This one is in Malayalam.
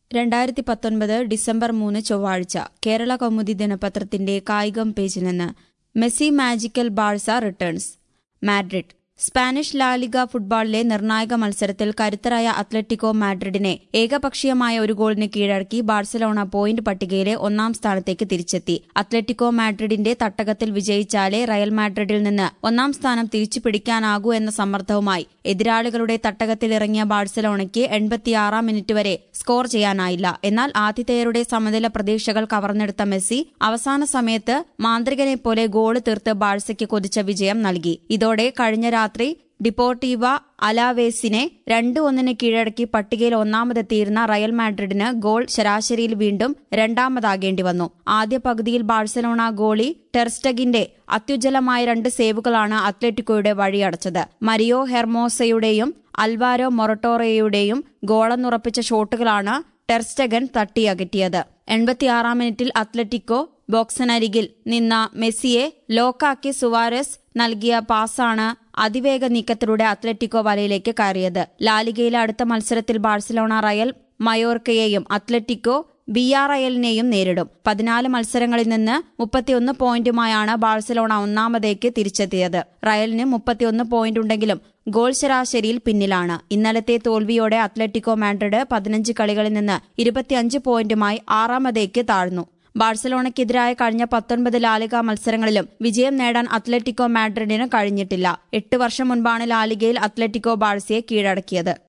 രണ്ടായിരത്തി പത്തൊൻപത് ഡിസംബർ മൂന്ന് ചൊവ്വാഴ്ച കേരള കൗമുദി ദിനപത്രത്തിന്റെ കായികം പേജിൽ നിന്ന് Messi magical Barca returns Madrid Spanish LaLiga ഫുട്ബോളിലെ നിർണായക മത്സരത്തിൽ കരുത്തരായ അത്ലറ്റിക്കോ മാഡ്രിഡിനെ ഏകപക്ഷീയമായ ഒരു ഗോളിന് കീഴടക്കി ബാഴ്സലോണ പോയിന്റ് പട്ടികയിലെ ഒന്നാം സ്ഥാനത്തേക്ക് തിരിച്ചെത്തി അത്ലറ്റിക്കോ മാഡ്രിഡിന്റെ തട്ടകത്തിൽ വിജയിച്ചാലേ റയൽ മാഡ്രിഡിൽ നിന്ന് ഒന്നാം സ്ഥാനം തിരിച്ചു പിടിക്കാനാകൂ എന്ന സമ്മർദ്ദവുമായി എതിരാളികളുടെ തട്ടകത്തിലിറങ്ങിയ ബാഴ്സലോണയ്ക്ക് എൺപത്തിയാറാം മിനിറ്റ് വരെ സ്കോർ ചെയ്യാനായില്ല എന്നാൽ ആതിഥേയരുടെ സമനില പ്രതീക്ഷകൾ കവർന്നെടുത്ത മെസ്സി അവസാന സമയത്ത് മാന്ത്രികനെ പോലെ ഗോള് തീർത്ത് ബാഴ്സയ്ക്ക് കൊതിച്ച വിജയം നൽകി ഇതോടെ കഴിഞ്ഞ രാത്രി ഡിപ്പോർട്ടീവ അലാവേസിനെ രണ്ട് ഒന്നിന് കീഴടക്കി പട്ടികയിൽ ഒന്നാമതെത്തിയിരുന്ന റയൽ മാഡ്രിഡിന് ഗോൾ ശരാശരിയിൽ വീണ്ടും രണ്ടാമതാകേണ്ടി വന്നു ആദ്യ പകുതിയിൽ ബാഴ്സലോണ ഗോളി ടെർസ്റ്റഗിന്റെ അത്യുജ്വലമായ രണ്ട് സേവുകളാണ് അത്ലറ്റിക്കോയുടെ വഴിയടച്ചത് മരിയോ ഹെർമോസയുടെയും അൽവാരോ മൊറട്ടോറയുടെയും ഗോളെന്നുറപ്പിച്ച ഷോട്ടുകളാണ് ടെർസ്റ്റഗൻ തട്ടിയകറ്റിയത് എൺപത്തിയാറാം മിനിറ്റിൽ അത്ലറ്റിക്കോ ബോക്സിനരികിൽ നിന്ന മെസ്സിയെ ലോക്കാക്കി സുവാരസ് നൽകിയ പാസാണ് അതിവേഗ നീക്കത്തിലൂടെ അത്ലറ്റിക്കോ വലയിലേക്ക് കയറിയത് ലാലിഗയിലെ അടുത്ത മത്സരത്തിൽ ബാഴ്സലോണ റയൽ മയോർക്കയെയും അത്ലറ്റിക്കോ ബി ആർ എല്ലിനെയും നേരിടും പതിനാല് മത്സരങ്ങളിൽ നിന്ന് മുപ്പത്തിയൊന്ന് പോയിന്റുമായാണ് ബാഴ്സലോണ ഒന്നാമതേക്ക് തിരിച്ചെത്തിയത് റയലിന് മുപ്പത്തിയൊന്ന് പോയിന്റ് ഉണ്ടെങ്കിലും ഗോൾ ശരാശരിയിൽ പിന്നിലാണ് ഇന്നലത്തെ തോൽവിയോടെ അത്ലറ്റിക്കോ മാഡ്രിഡ് പതിനഞ്ച് കളികളിൽ നിന്ന് ഇരുപത്തിയഞ്ച് പോയിന്റുമായി ആറാമതേക്ക് താഴ്ന്നു ബാഴ്സലോണയ്ക്കെതിരായ കഴിഞ്ഞ പത്തൊൻപത് ലാലിക മത്സരങ്ങളിലും വിജയം നേടാൻ അത്ലറ്റിക്കോ മാഡ്രിഡിന് കഴിഞ്ഞിട്ടില്ല എട്ട് വർഷം മുൻപാണ് ലാലിഗയിൽ അത്ലറ്റിക്കോ ബാഴ്സയെ കീഴടക്കിയത്